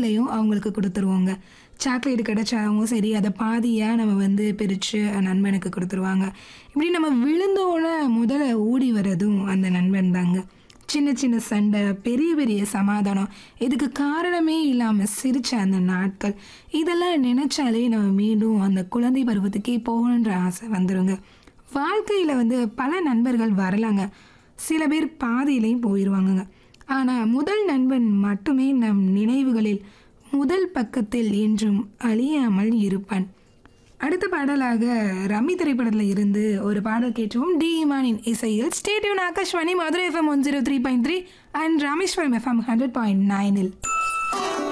நன்மைகளையும் அவங்களுக்கு கொடுத்துருவோங்க சாக்லேட் கிடைச்சாவும் சரி அதை பாதியாக நம்ம வந்து பிரித்து நண்பனுக்கு கொடுத்துருவாங்க இப்படி நம்ம விழுந்தோன்னே முதல்ல ஓடி வர்றதும் அந்த நண்பன் தாங்க சின்ன சின்ன சண்டை பெரிய பெரிய சமாதானம் இதுக்கு காரணமே இல்லாமல் சிரிச்ச அந்த நாட்கள் இதெல்லாம் நினைச்சாலே நம்ம மீண்டும் அந்த குழந்தை பருவத்துக்கே போகணுன்ற ஆசை வந்துருங்க வாழ்க்கையில் வந்து பல நண்பர்கள் வரலாங்க சில பேர் பாதியிலையும் போயிடுவாங்கங்க ஆனால் முதல் நண்பன் மட்டுமே நம் நினைவுகளில் முதல் பக்கத்தில் என்றும் அழியாமல் இருப்பான் அடுத்த பாடலாக ரம்மி திரைப்படத்தில் இருந்து ஒரு பாடல் கேட்டுவோம் டி இமானின் இசையில் ஸ்டேடியூன் Akashvani Madurai FM one zero three point three and Rameswaram FM hundred point நைனில்